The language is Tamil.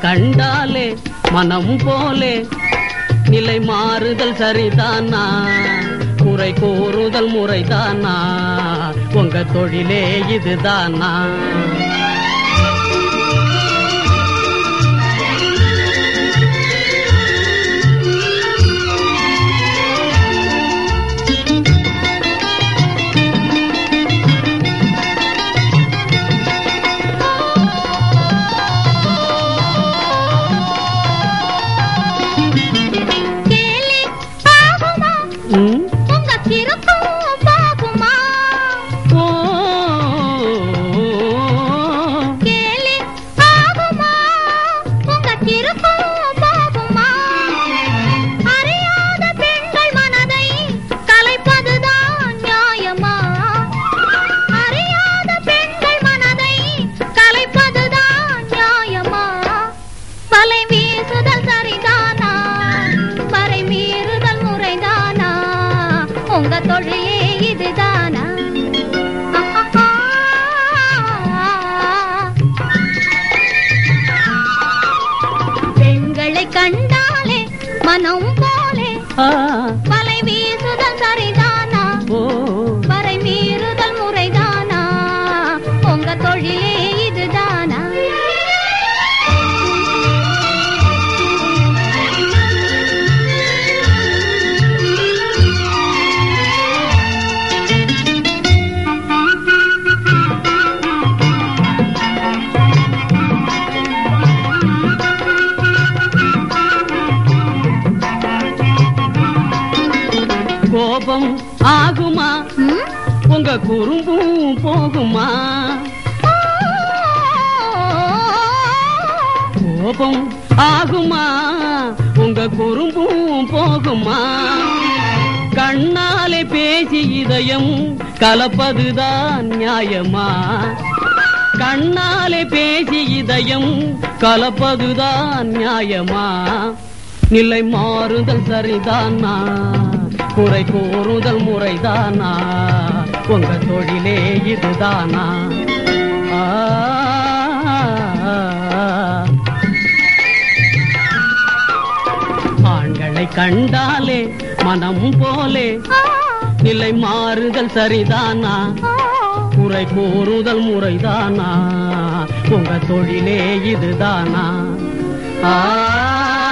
கண்டாலே மனம் போலே நிலை மாறுதல் சரிதானா குறை கூறுதல் முறைதானா உங்க தொழிலே இதுதானா கேலி ஆகுமா ம்? உங்க சிறுக்கும் போகுமா ஓ, கேலி ஆகுமா உங்க சிறுக்கும் போகுமா அறியாத பெண்கள் மனதை கலைப்பதுதான் நியாயமா அறியாத பெண்கள் மனதை கலைப்பதுதான் நியாயமா வலை வீசுதல் சரிதானா வரை மீறுதல் முறைதானா உங்க தொழிலே இதுதானா ஆஹா. பெண்களை கண்டாலே மனம் போலே ஆ, வலை வீசுதல் சரிதானா ஓ, வரை மீறுதல் முறைதானா உங்க தொழிலே இதுதானா கோபம் ஆகுமா ம்? உங்க குறும்பும் போகுமா கோபம் ஆகுமா உங்க குறும்பும் போகுமா கண்ணாலே பேசி இதயம் கலப்பதுதான் நியாயமா கண்ணாலே பேசி இதயம் கலப்பதுதான் நியாயமா நிலை மாறுதல் சரிதானா குறை கூறுதல் முறைதானா உங்க தொழிலே இதுதானா ஆ ஆண்களை கண்டாலே மனம் போலே நிலை மாறுதல் சரிதானா குறை கூறுதல் முறைதானா உங்க தொழிலே இதுதானா ஆ